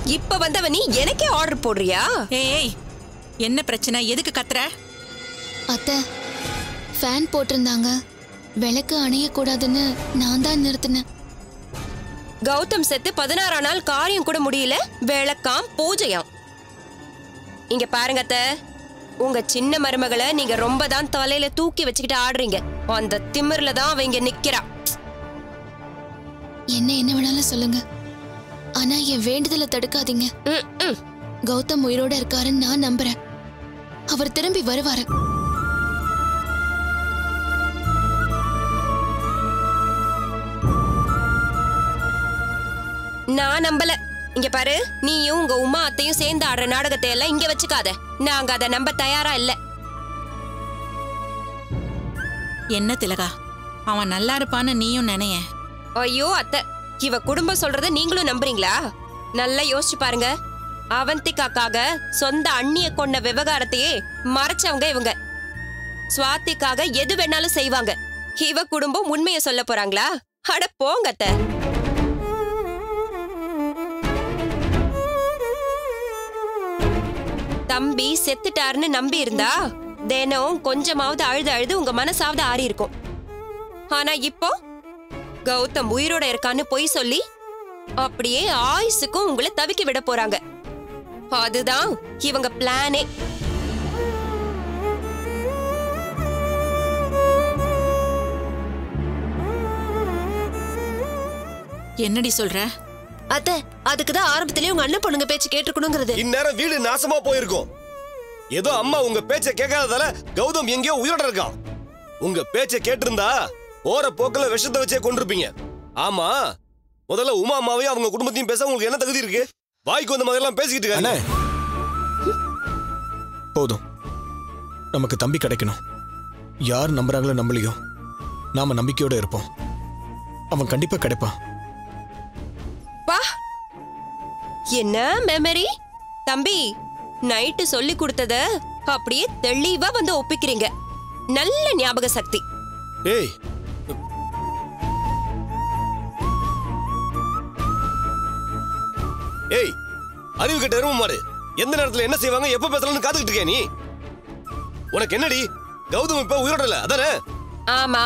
இப்ப வந்தவ நீ எனக்கே ஆர்டர் போடுறியா ஏய் என்ன பிரச்சனை எதுக்கு கத்துற அத்தை ஃபேன் போட்டிருந்தாங்க விளக்கு அணையக்கூடாதுன்னு நான் தான் நிறுத்தினேன் கௌதம் செத்து பதினாறாம் நாள் காரியம் கூட முடியல விளக்காம் பூஜையாம் இங்க பாருங்க அத்தை உங்க சின்ன மருமகளை நீங்க ரொம்ப தான் தலையில தூக்கி வச்சுக்கிட்டு ஆடுறீங்க அந்த திமிர்ல தான் அவ இங்க நிக்கிறா என்ன என்ன வேணாலும் சொல்லுங்க ஆனா என் வேண்டுதலை தடுக்காதீங்க ம், ம். கௌதம் உயிரோட இருக்காருன்னு நான் நம்புறேன் அவர் திரும்பி வருவாரு நான் நம்பல இங்க பாரு நீயும் உங்க உமா அத்தையும் சேர்ந்து ஆடுற நாடகத்தை எல்லாம் இங்க வச்சுக்காத நாங்க அதை நம்ப தயாரா இல்ல என்ன திலகா அவன் நல்லா இருப்பான்னு நீயும் நினைய ஐயோ அத்தை இவ குடும்பம் சொல்றத நீங்களும் நம்புறீங்களா நல்லா யோசிச்சு பாருங்க அவந்திகாக்காக சொந்த அண்ணிய கொண்ட விவகாரத்தையே மறைச்சவங்க இவங்க சுவாத்திக்காக எது வேணாலும் செய்வாங்க இவ குடும்பம் உண்மையை சொல்ல போறாங்களா அட போங்க அத்தை தம்பி செத்துட்டாருன்னு நம்பி இருந்தா தினம் கொஞ்சமாவது அழுது அழுது உங்க மனசாவது ஆறி இருக்கும் ஆனா இப்போ கௌதம் உயிரோட இருக்கான்னு பொய் சொல்லி அப்படியே ஆயுசுக்கும் உங்களை தவிக்க விட போறாங்க அதுதான் இவங்க பிளானே என்னடி சொல்ற அத்தை அதுக்கு தான் ஆரம்பத்திலேயே உங்க அண்ணன் பொண்ணுங்க பேச்சு கேட்டுக்கணுங்கிறது இந்நேரம் வீடு நாசமா போயிருக்கும் ஏதோ அம்மா உங்க பேச்ச கேட்காததால கௌதம் எங்கேயோ உயிரோட இருக்கான் உங்க பேச்ச கேட்டிருந்தா போற போக்குல விஷத்தை வச்சே கொண்டிருப்பீங்க ஆமா முதல்ல உமா அம்மாவையும் அவங்க குடும்பத்தையும் பேச உங்களுக்கு என்ன தகுதி இருக்கு வாய்க்கு வந்த மாதிரி எல்லாம் பேசிக்கிட்டு அண்ணே இருக்காங்க போதும் நமக்கு தம்பி கிடைக்கணும் யார் நம்புறாங்களோ நம்பலையோ நாம நம்பிக்கையோட இருப்போம் அவன் கண்டிப்பா கிடைப்பான் பா என்ன மெமரி தம்பி நைட்டு சொல்லி கொடுத்தத அப்படியே தெளிவா வந்து ஒப்பிக்கிறீங்க நல்ல ஞாபக சக்தி ஏய் ஏய் அறிவு கட்ட எருமை மாடு எந்த நேரத்துல என்ன செய்வாங்க எப்ப பேசலாம்னு காத்துக்கிட்டு இருக்கியா நீ உனக்கு என்னடி கௌதம் இப்ப உயிரோட இல்ல அதானே ஆமா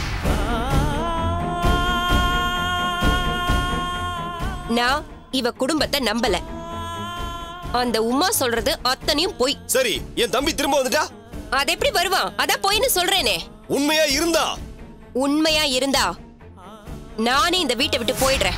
நான் இவ குடும்பத்தை நம்பல அந்த உமா சொல்றது அத்தனையும் பொய் சரி என் தம்பி திரும்ப வந்துட்டா அது எப்படி வருவான் அதான் பொய்ன்னு சொல்றேனே உண்மையா இருந்தா உண்மையா இருந்தா நானே இந்த வீட்டை விட்டு போயிடுறேன்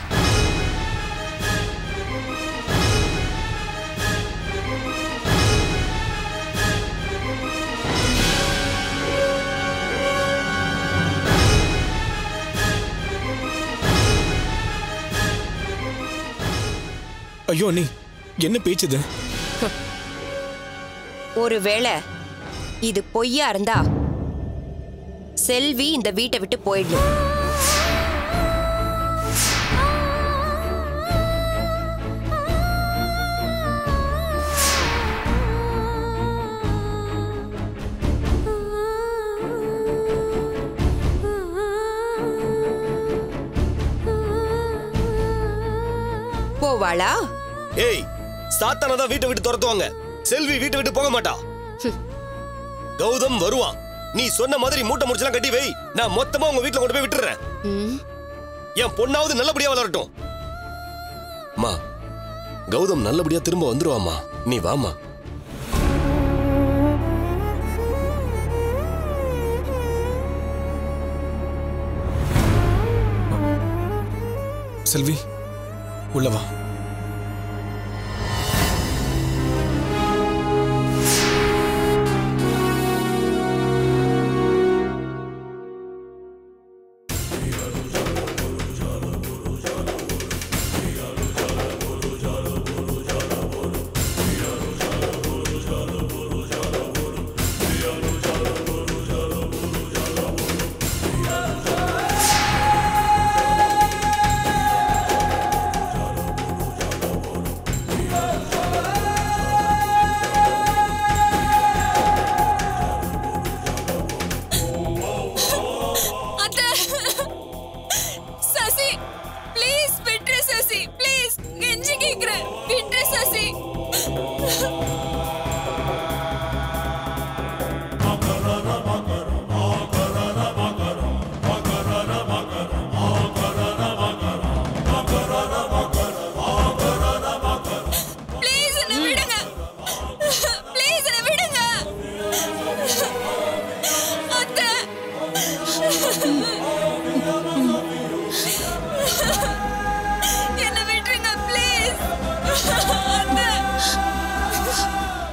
ஐயோ அண்ணி என்ன பேச்சுது ஒருவேளை இது பொய்யா இருந்தா செல்வி இந்த வீட்டை விட்டு போயிடணும் போவாளா ஏய் சாத்தான தான் வீட்டை விட்டு துரத்துவாங்க செல்வி வீட்டை விட்டு போக மாட்டா கௌதம் வருவான் நீ சொன்ன மாதிரி மூட்டை முடிச்செல்லாம் கட்டி வை நான் மொத்தமா உங்க வீட்டுல கொண்டு போய் விட்டுறேன் ம், என் பொண்ணாவது நல்லபடியா வளரட்டும் அம்மா கௌதம் நல்லபடியா திரும்ப வந்துருவாமா நீ வாமா செல்வி உள்ள வா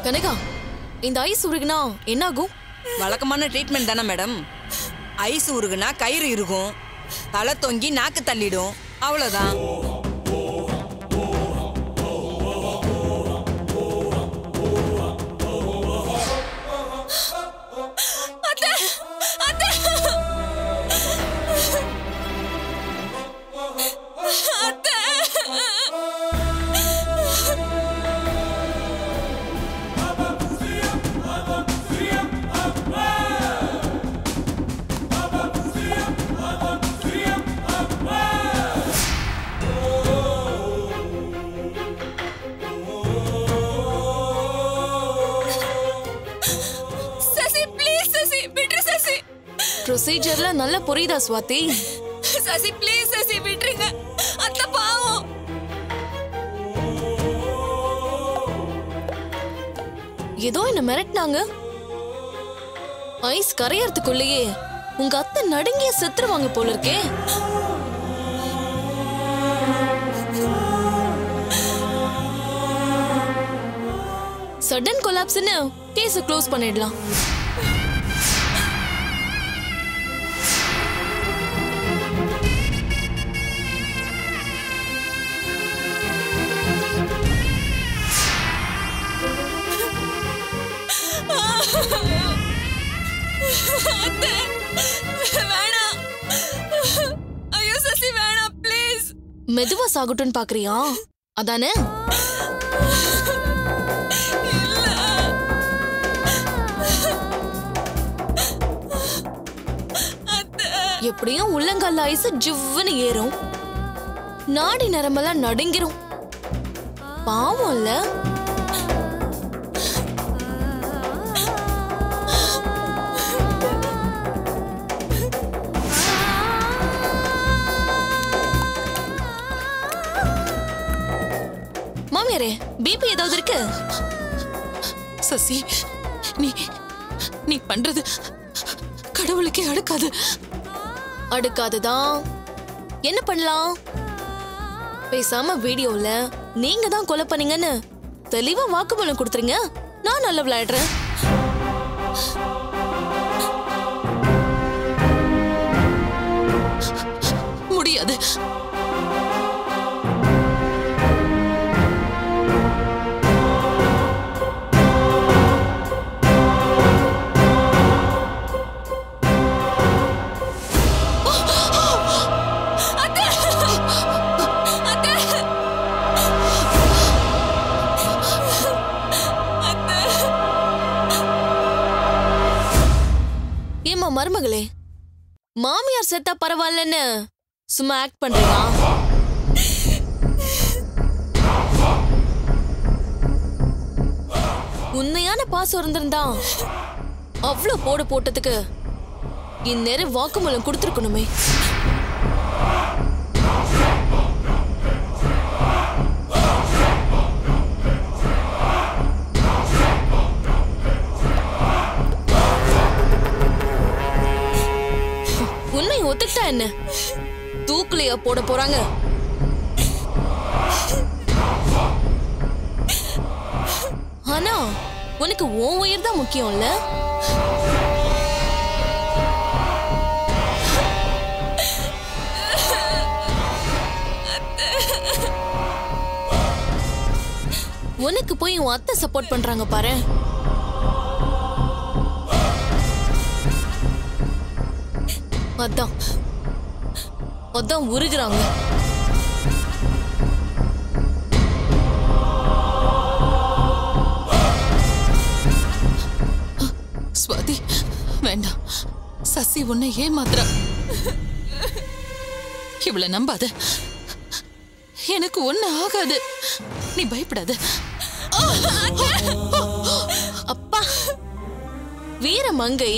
கனகா இந்த ஐஸ் உருகுனா என்ன ஆகும் வழக்கமான ட்ரீட்மெண்ட் தானே மேடம் ஐஸ் உருகுனா கயிறு இருக்கும் தலை தொங்கி நாக்கு தள்ளிடும் அவ்வளோதான் சசி ப்ளீஸ் சசி விட்டுரு சசி ப்ரொசீஜர்ல நல்லா புரியுதா சுவாதி சசி ப்ளீஸ் சசி விட்டுருங்க அத்தை பாவம் ஏதோ என்ன மிரட்டினாங்க ஐஸ் கரையறதுக்குள்ளேயே உங்க அத்தை நடுங்கிய செத்துருவாங்க போல இருக்கே சடன் கொலாப்ஸ்னு கேஸ க்ளோஸ் பண்ணிடலாம் வேணாம் ஐயோ சசி வேணாம் ப்ளீஸ் மெதுவா சாகட்டும்னு பாக்குறியா அதானே எப்படியும் உள்ளங்கால ஐஸ் ஜிவ்வுன்னு ஏறும் நாடி நரம்பெல்லாம் நடுங்கிரும் பாவம் இல்ல மாமியாரே பிபி ஏதாவது இருக்கு சசி நீ நீ பண்றது கடவுளுக்கே அடுக்காது அடுக்காதுதான் என்ன பண்ணலாம் பேசாம வீடியோல நீங்க தான் கொலை பண்ணீங்கன்னு தெளிவா வாக்குமூலம் கொடுத்துருங்க நான் நல்ல விளையாடுறேன் முடியாது ஏமா மருமகளே மாமியார் செத்தா பரவாயில்லன்னு சும்மா ஆக்ட் பண்றீங்களா உண்மையான பாசம் இருந்திருந்தா அவ்வளவு போடு போட்டதுக்கு இந்நேரம் வாக்குமூலம் கொடுத்துருக்கணுமே உண்மை ஒத்துக்கிட்டா என்ன தூக்குலையா போட போறாங்க ஆனா உனக்கு உன் உயிர் தான் முக்கியம் இல்ல உனக்கு போய் உன் அத்தை சப்போர்ட் பண்றாங்க பாரு அதான் அதான் உருகுறாங்க ஸ்வாதி வேண்டாம் சசி உன்னை ஏமாத்துறா இவள நம்பாத எனக்கு ஒண்ணு ஆகாது நீ பயப்படாத அப்பா வீர மங்கை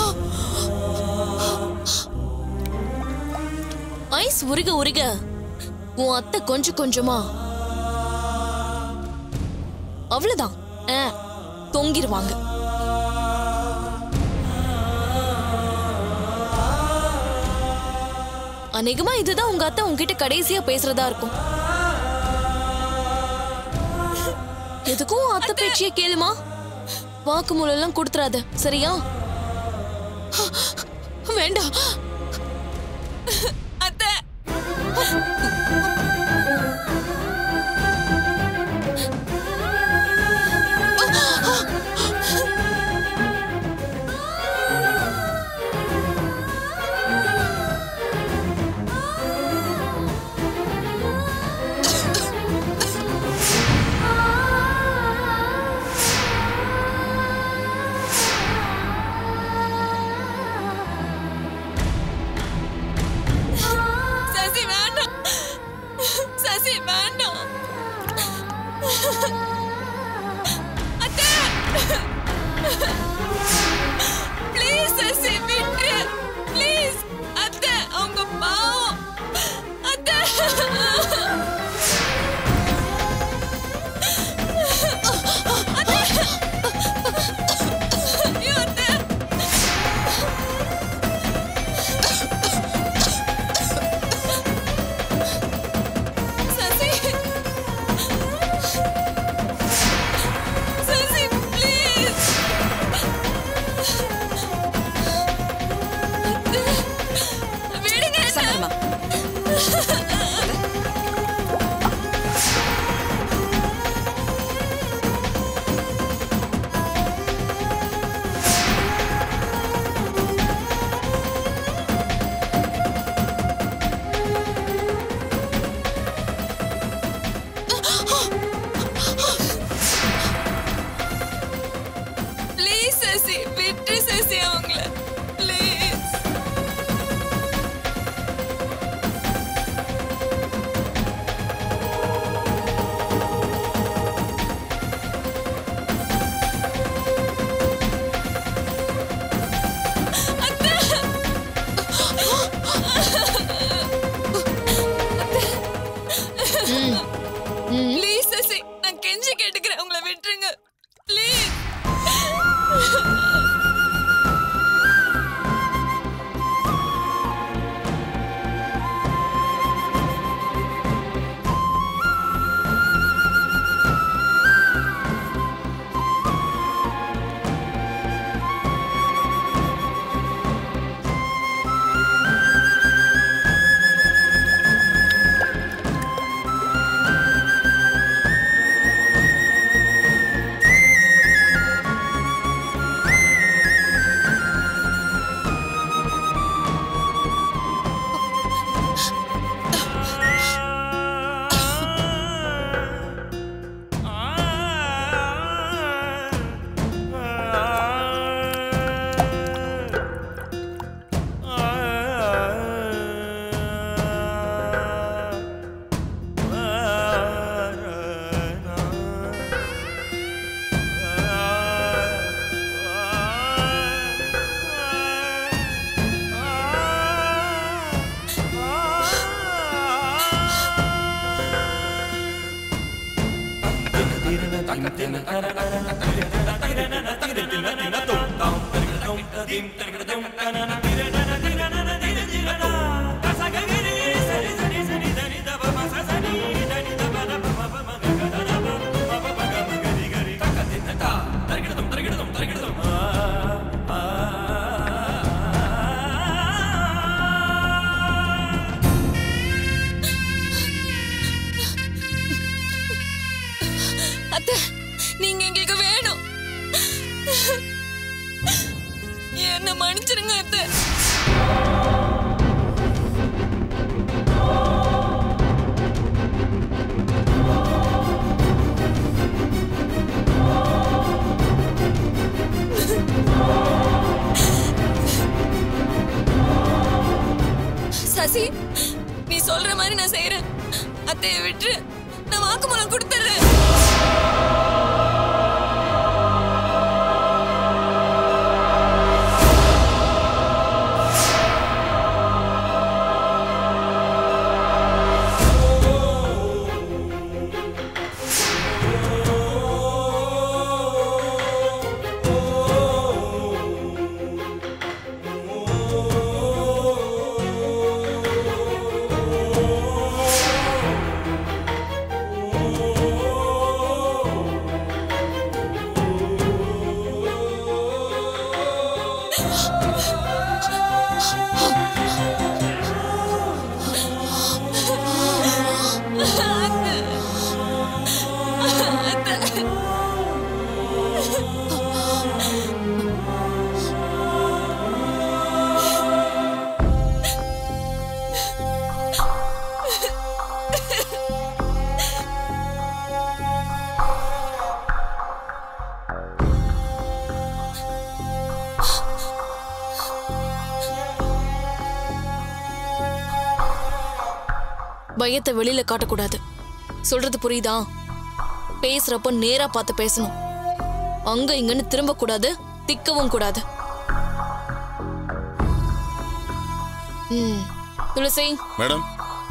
ஐஸ் உருக உருக உன் அத்தை கொஞ்சம் கொஞ்சமா அவ்வளவுதான் ஆ, தொங்கிருவாங்க அநேகமா இதுதான் உங்க அத்தை உங்ககிட்ட கடைசியா பேசுறதா இருக்கும் எதுக்கும் அத்தை பேச்சிய கேளுமா வாக்குமூலம் எல்லாம் கொடுத்துறாத சரியா வேண்டாம் அத்தை சசி வேண்டாம் சசி வேண்டாம் அத்தை ப்ளீஸ் சசி விட்டு ப்ளீஸ் அத்தை அவங்க பாவம் அத்தை ஐயோ, அத்தை சசி சசி ப்ளீஸ் விடுங்க சங்கரமா ப்ளீஸ் சசி விட்டு சசி அவங்கள ப்ளீஸ் ப்ளீஸ் சசி நான் கெஞ்சி கேட்டுக்கிறேன் உங்களை விட்டுருங்க ப்ளீஸ் அத்தை நீங்க எங்களுக்கு வேணும் என்ன மன்னிச்சிருங்க அத்தை சசி நீ சொல்ற மாதிரி நான் செய்யறேன் அத்தையை விட்டு நான் வாக்குமூலம் கொடுத்துறேன் ஓ பயத்தை வெளியில காட்டக்கூடாது சொல்றது புரியுதா பேசுறப்ப நேரா பார்த்து பேசணும் அங்க இங்கன்னு திரும்ப கூடாது திக்கவும் கூடாது ம் துளசி மேடம்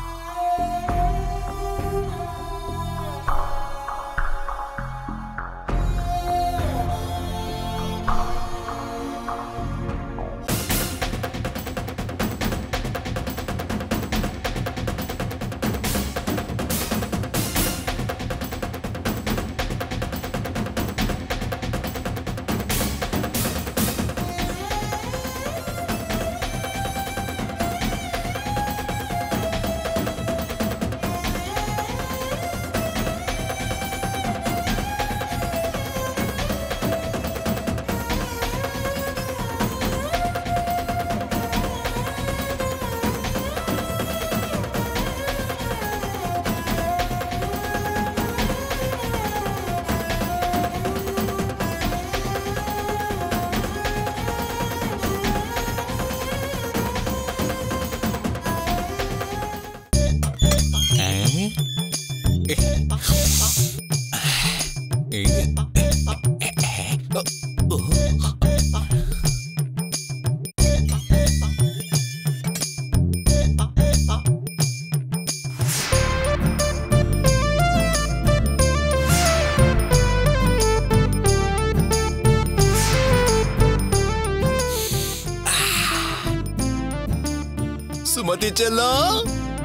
சுமதி செல்லம்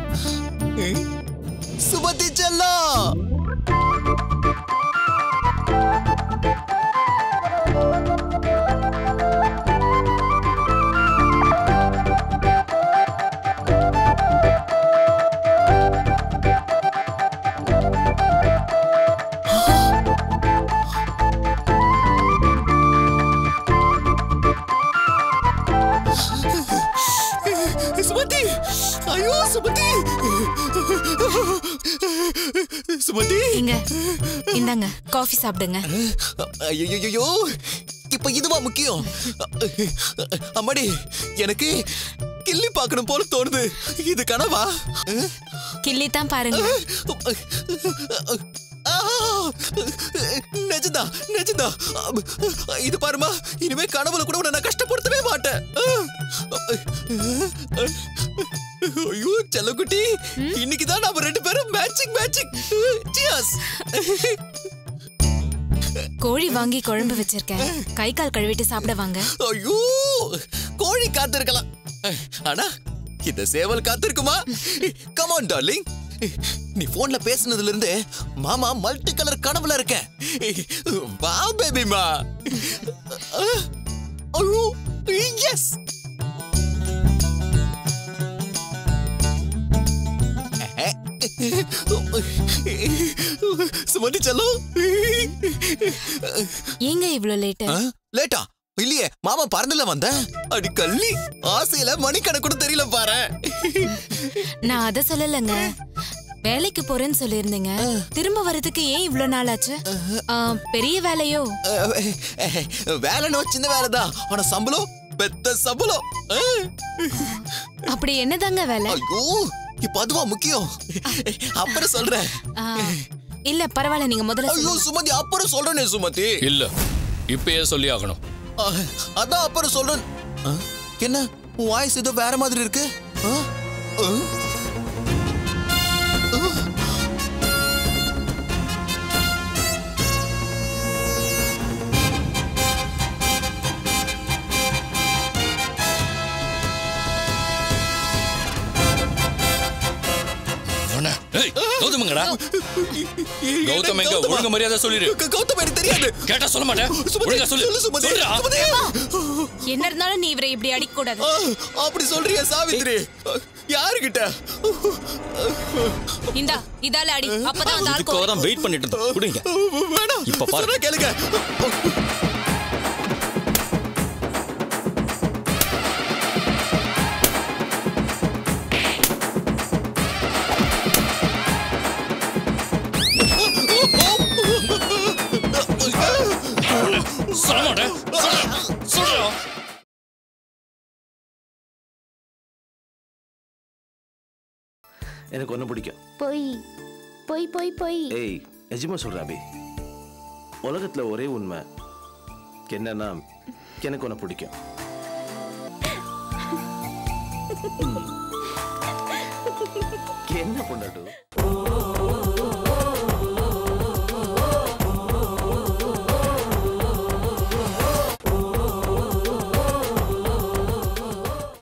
சுமதி செல்லம் சுமதி ஐயோ சுமதி சுமதி இங்க இந்தாங்க காஃபி சாப்பிடுங்க ஐயோ இப்ப இதுவா முக்கியம் அம்மாடி எனக்கு கிள்ளி பார்க்கணும் போல தோணுது இது கனவா கிள்ளி தான் பாருங்க ஆ, நிஜம்தான் நிஜம்தான் இது பாருமா இனிமே கனவுல கூட உன்னை நான் கஷ்டப்படுத்தவே மாட்டேன் ஐயோ செல்லக்குட்டி இன்னைக்கு தான் நாம ரெண்டு பேரும் மேட்சிங் மேட்சிங் சியர்ஸ் கோழி வாங்கி குழம்பு வச்சிருக்கேன் கை கால் கழுவிட்டு சாப்பிட வாங்க ஐயோ கோழி காத்திருக்கலாம் ஆனா இந்த சேவல் காத்திருக்குமா கமான் டார்லிங் நீ போன்ல பேசுனதுல இருந்து மாமா மல்டி கலர் கனவுல இருக்க வா பேபிமா ஐயோ எஸ் சுமதி செல்லம் ஏங்க இவ்ளோ லேட்டு ஆ? லேட்டா இல்லையே மாமா பறந்துல வந்த அடி கள்ளி ஆசையில மணிக்கணக்கு தெரியல பாரு நான் அத சொல்லலங்க வேலைக்கு போறேன்னு சொல்லியிருந்தீங்க திரும்ப வரதுக்கு ஏன் இவ்ளோ நாள் ஆச்சு ஆ, பெரிய வேலையோ வேலைனோ சின்ன வேலைதான் ஆனா சம்பளம் பெத்த சம்பளம் ஆ. அப்படி என்னதாங்க வேலை ஐயோ இப்ப அதுவா முக்கியம் அப்புறம் சொல்றேன் ஆ, இல்ல பரவாயில்ல நீங்க முதல்ல ஐயோ சொல்லுங்க. சுமதி அப்புறம் சொல்றேனே சுமதி இல்ல இப்பயே சொல்லி ஆகணும் ஆ, அதான் அப்புறம் சொல்றேன் ஆ, என்ன உன் வாய்ஸ் ஏதோ வேற மாதிரி இருக்கு ஆ? ஆ? அவன, ஏய், கௌதமங்கடா கௌதம் எங்க கௌதமா? ஒழுங்கு மரியாதை சொல்லிடு க- கௌதம் எனக்கு தெரியாது கேட்டா சொல்ல மாட்டேன் சுமதி, ஒழுங்கா சொல்லு சொல்லு சுமதி சொல்லுடா. சுமதி. என்ன இருந்தாலும் நீ இவரை இப்படி அடிக்க கூடாது ஆ, அப்படி சொல்றியா சாவித்ரி யாருகிட்ட இந்தா இதால அடி அப்பதான் அந்த ஆள் கோவம் தான் வெயிட் பண்ணிட்டு இருந்தோம் குடிங்க வேணாம் இப்ப பாரு. சொன்னா கேளுங்க சொல்ல மாட்டேன் சொல்லு, சொல்லுடா. எனக்கு ஒன்று பிடிக்கும் பொய் பொய் பொய் பொய் ஏய் நிஜமா சொல்கிறேன் அபி உலகத்தில் ஒரே உண்மை என்னன்னா எனக்கு ஒன்று பிடிக்கும் என்ன பொண்டாட்டு